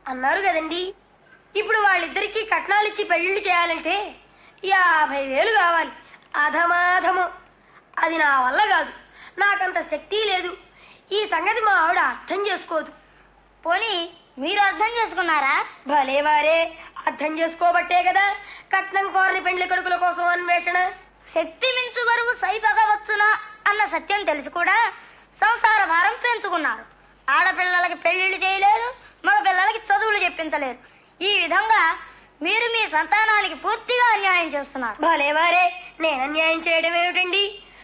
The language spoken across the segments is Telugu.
అన్నారు కదండి ఇప్పుడు వాళ్ళిద్దరికీ కట్నాలు ఇచ్చి పెళ్లిళ్ళు చేయాలంటే యాభై వేలు కావాలి అధమాధము అది నా వల్ల కాదు నాకంత శక్తి లేదు ఈ సంగతి మా ఆవిడ అర్థం చేసుకోదు పోనీ మీరు అర్థం చేసుకున్నారా భలే వారే అర్థం చేసుకోబట్టే కదా కట్నం కోరని పెండ్లి కొడుకుల కోసం అన్వేషణ శక్తి మించు బరువు సైపగవచ్చునా అన్న సత్యం తెలిసి కూడా సంసార భారం పెంచుకున్నారు ఆడపిల్లలకి పెళ్లిళ్ళు చేయలేరు మగ పిల్లలకి చదువులు చెప్పించలేరు ఈ విధంగా మీరు మీ సంతానానికి పూర్తిగా అన్యాయం చేస్తున్నారు భలే వారే నేను అన్యాయం చేయడం ఏమిటండి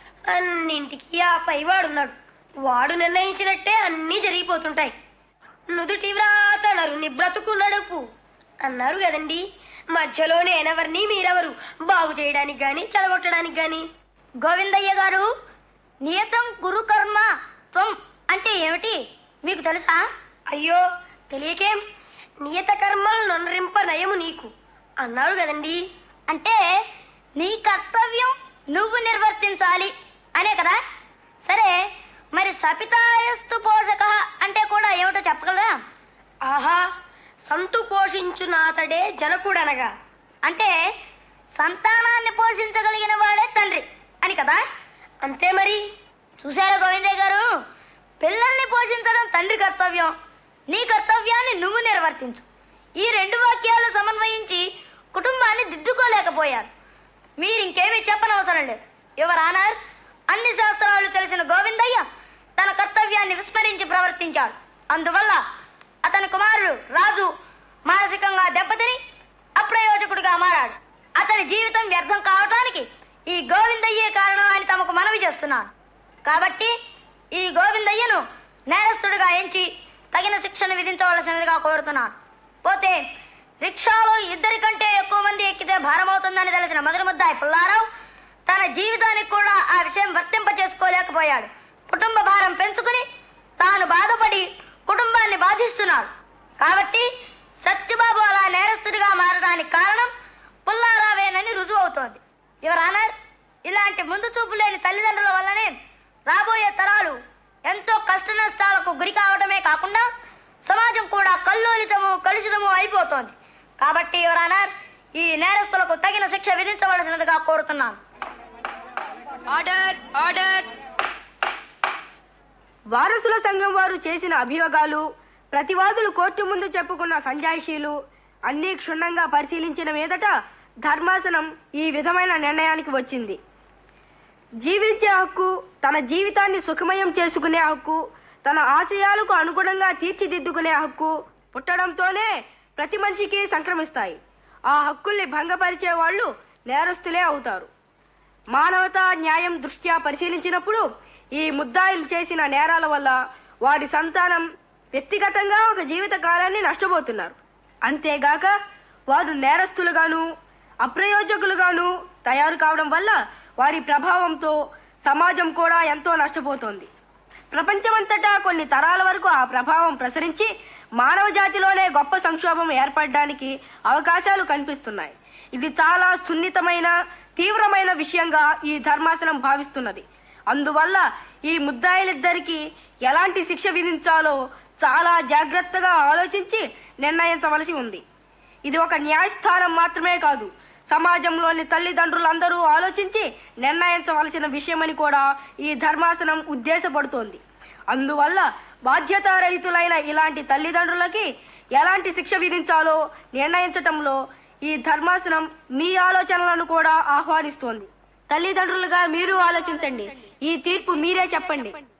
అన్నింటికి ఆ పైవాడున్నాడు వాడు నిర్ణయించినట్టే అన్నీ జరిగిపోతుంటాయి నుదుటి వ్రాత నరుని బ్రతుకు నడుపు అన్నారు కదండి మధ్యలో నేనెవరిని మీరెవరు బాగు చేయడానికి గాని చెడగొట్టడానికి గాని గోవిందయ్య గారు నియతం గురు కర్మ త్వం అంటే ఏమిటి మీకు తెలుసా అయ్యో తెలియకేం నియత కర్మలు నొనరింప నయము నీకు అన్నారు కదండి అంటే నీ కర్తవ్యం నువ్వు నిర్వర్తించాలి అనే కదా సరే మరి సపితాయస్తు పోషక అంటే కూడా ఏమిటో చెప్పగలరా ఆహా సంతు పోషించునాతడే జనకుడనగా అంటే సంతానాన్ని పోషించగలిగిన వాడే తండ్రి అని కదా అంతే మరి చూసారా గోవిందయ్య గారు పిల్లల్ని పోషించడం తండ్రి కర్తవ్యం నీ కర్తవ్యాన్ని నువ్వు నిర్వర్తించు ఈ రెండు వాక్యాలు సమన్వయించి కుటుంబాన్ని దిద్దుకోలేకపోయారు మీరు ఇంకేమీ చెప్పనవసరం లేదు యువర్ ఆనర్ అన్ని శాస్త్రాలు తెలిసిన గోవిందయ్య తన కర్తవ్యాన్ని విస్మరించి ప్రవర్తించాడు అందువల్ల అతని కుమారుడు రాజు మానసికంగా దెబ్బతిని అప్రయోజకుడిగా మారాడు అతని జీవితం వ్యర్థం కావటానికి ఈ గోవిందయ్యే కారణం అని తమకు మనవి చేస్తున్నాను కాబట్టి ఈ గోవిందయ్యను నేరస్తుడిగా ఎంచి తగిన శిక్షను విధించవలసినదిగా కోరుతున్నాను పోతే రిక్షాలో ఇద్దరి కంటే ఎక్కువ మంది ఎక్కితే భారమవుతుందని తెలిసిన మొదటి ముద్దాయి పుల్లారావు తన జీవితానికి కూడా ఆ విషయం వర్తింప చేసుకోలేకపోయాడు కుటుంబ భారం పెంచుకుని తాను బాధపడి కుటుంబాన్ని బాధిస్తున్నాడు కాబట్టి సత్యబాబు అలా నేరస్తుడిగా మారడానికి కారణం పుల్లారావేనని రుజువు అవుతోంది యువరానర్ ఇలాంటి ముందు చూపు లేని తల్లిదండ్రుల వల్లనే రాబోయే తరాలు ఎంతో కష్ట నష్టాలకు గురి కావడమే కాకుండా సమాజం కూడా కల్లోలితము కలుషితము అయిపోతోంది కాబట్టి యువరానర్ ఈ నేరస్తులకు తగిన శిక్ష విధించవలసినదిగా కోరుతున్నాను ఆర్డర్ ఆర్డర్ వారసుల సంఘం వారు చేసిన అభియోగాలు ప్రతివాదులు కోర్టు ముందు చెప్పుకున్న సంజాయిషీలు అన్నీ క్షుణ్ణంగా పరిశీలించిన మీదట ధర్మాసనం ఈ విధమైన నిర్ణయానికి వచ్చింది జీవించే హక్కు తన జీవితాన్ని సుఖమయం చేసుకునే హక్కు తన ఆశయాలకు అనుగుణంగా తీర్చిదిద్దుకునే హక్కు పుట్టడంతోనే ప్రతి మనిషికి సంక్రమిస్తాయి ఆ హక్కుల్ని భంగపరిచే వాళ్ళు నేరస్తులే అవుతారు మానవతా న్యాయం దృష్ట్యా పరిశీలించినప్పుడు ఈ ముద్దాయిలు చేసిన నేరాల వల్ల వారి సంతానం వ్యక్తిగతంగా ఒక జీవిత కాలాన్ని నష్టపోతున్నారు అంతేగాక వారు నేరస్తులుగాను అప్రయోజకులుగాను తయారు కావడం వల్ల వారి ప్రభావంతో సమాజం కూడా ఎంతో నష్టపోతోంది ప్రపంచమంతటా కొన్ని తరాల వరకు ఆ ప్రభావం ప్రసరించి మానవ జాతిలోనే గొప్ప సంక్షోభం ఏర్పడడానికి అవకాశాలు కనిపిస్తున్నాయి ఇది చాలా సున్నితమైన తీవ్రమైన విషయంగా ఈ ధర్మాసనం భావిస్తున్నది అందువల్ల ఈ ముద్దాయిలిద్దరికీ ఎలాంటి శిక్ష విధించాలో చాలా జాగ్రత్తగా ఆలోచించి నిర్ణయించవలసి ఉంది ఇది ఒక న్యాయస్థానం మాత్రమే కాదు సమాజంలోని తల్లిదండ్రులందరూ ఆలోచించి నిర్ణయించవలసిన విషయమని కూడా ఈ ధర్మాసనం ఉద్దేశపడుతోంది అందువల్ల బాధ్యతారహితులైన ఇలాంటి తల్లిదండ్రులకి ఎలాంటి శిక్ష విధించాలో నిర్ణయించటంలో ఈ ధర్మాసనం మీ ఆలోచనలను కూడా ఆహ్వానిస్తోంది తల్లిదండ్రులుగా మీరు ఆలోచించండి ఈ తీర్పు మీరే చెప్పండి